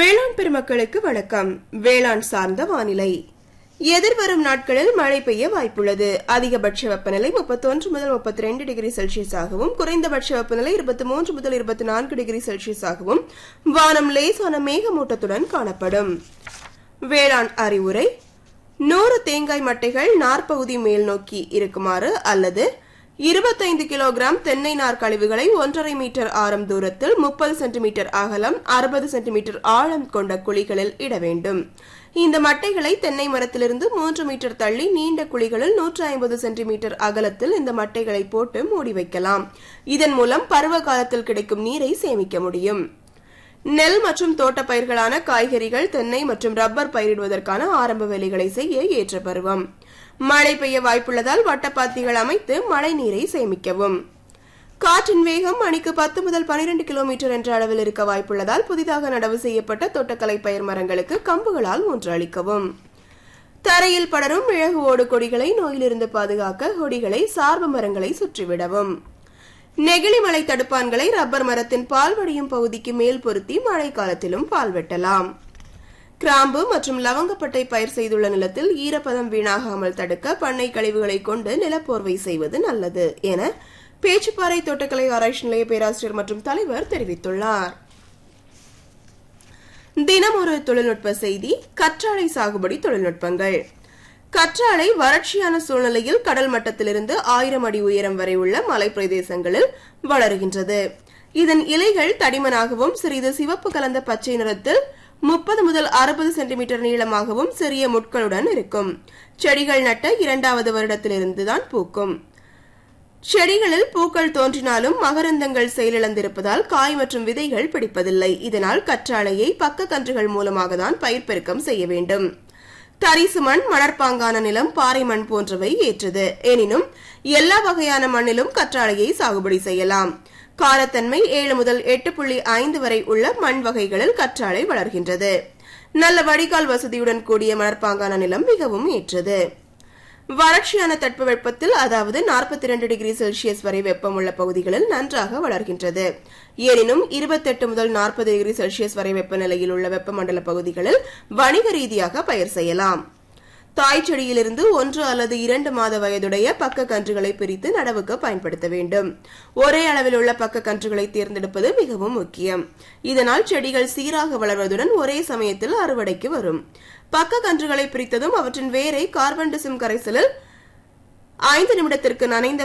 வேளாண் பெருமக்களுக்கு வணக்கம் வேளாண் சார்ந்த வானிலை எதிர்வரும் நாட்களில் மழை பெய்ய வாய்ப்புள்ளது அதிகபட்ச வெப்பநிலை முப்பத்தொன்று முதல் முப்பத்தி ரெண்டு டிகிரி செல்சியஸாகவும் குறைந்தபட்ச வெப்பநிலை இருபத்தி மூன்று முதல் இருபத்தி நான்கு டிகிரி செல்சியஸாகவும் வானம் லேசான மேகமூட்டத்துடன் காணப்படும் வேளாண் அறிவுரை நூறு தேங்காய் மட்டைகள் நார்பகுதி மேல் நோக்கி இருக்குமாறு அல்லது இருபத்தைந்து கிலோகிராம் தென்னை நார் கழிவுகளை ஒன்றரை மீட்டர் ஆரம் தூரத்தில் முப்பது சென்டிமீட்டர் அகலம் அறுபது சென்டிமீட்டர் ஆழம் கொண்ட குழிகளில் இட வேண்டும் இந்த மட்டைகளை தென்னை மரத்திலிருந்து மூன்று மீட்டர் தள்ளி நீண்ட குழிகளில் நூற்று ஐம்பது சென்டிமீட்டர் அகலத்தில் இந்த மட்டைகளை போட்டு மூடி வைக்கலாம் இதன் மூலம் பருவ காலத்தில் கிடைக்கும் நீரை சேமிக்க முடியும் நெல் மற்றும் தோட்ட பயிர்களான காய்கறிகள் தென்னை மற்றும் ரப்பர் பயிரிடுவதற்கான ஆரம்ப வேலைகளை செய்ய ஏற்ற பருவம் மழை பெய்ய வாய்ப்புள்ளதால் வட்டப்பாத்திகள் அமைத்து மழை நீரை சேமிக்கவும் காற்றின் வேகம் மணிக்கு பத்து முதல் பனிரெண்டு கிலோமீட்டர் என்ற அளவில் இருக்க வாய்ப்புள்ளதால் புதிதாக நடவு செய்யப்பட்ட தோட்டக்கலை பயிர் மரங்களுக்கு கம்புகளால் ஊன்று அளிக்கவும் தரையில் படரும் மிளகு ஓடு கொடிகளை நோயிலிருந்து பாதுகாக்க கொடிகளை சார்பு மரங்களை சுற்றிவிடவும் நெகிழி மலை தடுப்பான்களை ரப்பர் மரத்தின் பால் வடியும் பகுதிக்கு மேல் பொருத்தி மழை காலத்திலும் பால் வெட்டலாம் கிராம்பு மற்றும் லவங்கப்பட்டை பயிர் செய்துள்ள நிலத்தில் ஈரப்பதம் வீணாகாமல் தடுக்க பண்ணை கழிவுகளை கொண்டு நிலப்போர்வை செய்வது நல்லது என பேச்சுப்பாறை தோட்டக்கலை ஆராய்ச்சி நிலைய பேராசிரியர் மற்றும் தலைவர் தெரிவித்துள்ளார் தினம் ஒரு தொழில்நுட்ப செய்தி கற்றாழை சாகுபடி தொழில்நுட்பங்கள் கற்றாழை வறட்சியான சூழ்நிலையில் கடல் மட்டத்திலிருந்து ஆயிரம் அடி உயரம் வரை உள்ள மலை பிரதேசங்களில் வளருகின்றது இதன் இலைகள் தடிமனாகவும் சிறிது சிவப்பு கலந்த பச்சை நிறத்தில் முப்பது முதல் அறுபது சென்டிமீட்டர் நீளமாகவும் சிறிய முட்களுடன் இருக்கும் செடிகள் நட்ட இரண்டாவது வருடத்திலிருந்துதான் பூக்கும் செடிகளில் பூக்கள் தோன்றினாலும் மகரந்தங்கள் செயலிழந்திருப்பதால் காய் மற்றும் விதைகள் பிடிப்பதில்லை இதனால் கற்றாழையை பக்க கன்றுகள் மூலமாக தான் பயிர் பெருக்கம் செய்ய வேண்டும் தரிசு மண் மணற்பாங்கான நிலம் பாறை மண் போன்றவை ஏற்றது எனினும் எல்லா வகையான மண்ணிலும் கற்றாழையை சாகுபடி செய்யலாம் காரத்தன்மை ஏழு முதல் எட்டு புள்ளி ஐந்து வரை உள்ள மண் வகைகளில் கற்றாழை வளர்கின்றது நல்ல வடிகால் வசதியுடன் கூடிய மணற்பாங்கான நிலம் மிகவும் ஏற்றது வறட்சியான தட்பவெப்பத்தில் அதாவது நாற்பத்தி இரண்டு டிகிரி செல்சியஸ் வரை வெப்பம் உள்ள பகுதிகளில் நன்றாக வளர்கின்றது எனினும் இருபத்தெட்டு முதல் நாற்பது டிகிரி செல்சியஸ் வரை வெப்பநிலையில் உள்ள வெப்பமண்டல பகுதிகளில் வணிக ரீதியாக பயிர் செய்யலாம் தாய் செடியிலிருந்து ஒன்று அல்லது இரண்டு மாத வயதுடைய பக்க கன்றுகளை பிரித்து நடவுக்கு பயன்படுத்த வேண்டும் ஒரே அளவில் உள்ள பக்க கன்றுகளை தேர்ந்தெடுப்பது மிகவும் முக்கியம் இதனால் செடிகள் சீராக வளர்வதுடன் ஒரே சமயத்தில் அறுவடைக்கு வரும் பக்க கன்றுகளை பிரித்ததும் அவற்றின் வேரை கார்பன் டிசிம் கரைசலில் ஐந்து நிமிடத்திற்கு நனைந்த